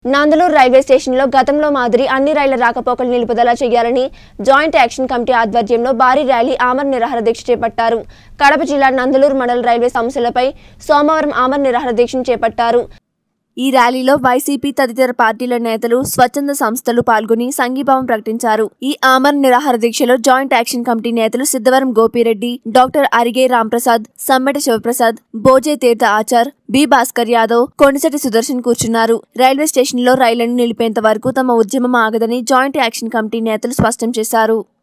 Nandaluru railway స్టేషన్లో గతంలో మాదిరి అన్ని రైళ్ల రాకపోకలు నిలుపుదల చేయాలని జాయింట్ యాక్షన్ కమిటీ ఆధ్వర్యంలో భారీ ర్యాలీ ఆమర నిరాహార దీక్ష చేపట్టారు కడప జిల్లా నందలూరు మండల రైల్వే సమస్యలపై సోమవారం ఆమర నిరాహార దీక్షను చేపట్టారు ఈ ర్యాలీలో వైసీపీ తదితర పార్టీల నేతలు స్వచ్ఛంద సంస్థలు పాల్గొని సంఘీభావం ప్రకటించారు ఈ ఆమర్ నిరాహార దీక్షలో జాయింట్ యాక్షన్ కమిటీ నేతలు సిద్ధవరం గోపిరెడ్డి డాక్టర్ అరిగే రాంప్రసాద్ సమ్మెట శివప్రసాద్ బోజే తీర్థ ఆచార్ బి భాస్కర్ యాదవ్ కొనిసటి సుదర్శన్ కూర్చున్నారు రైల్వే స్టేషన్లో రైళ్లను నిలిపేంత వరకు తమ ఉద్యమం ఆగదని జాయింట్ యాక్షన్ కమిటీ నేతలు స్పష్టం చేశారు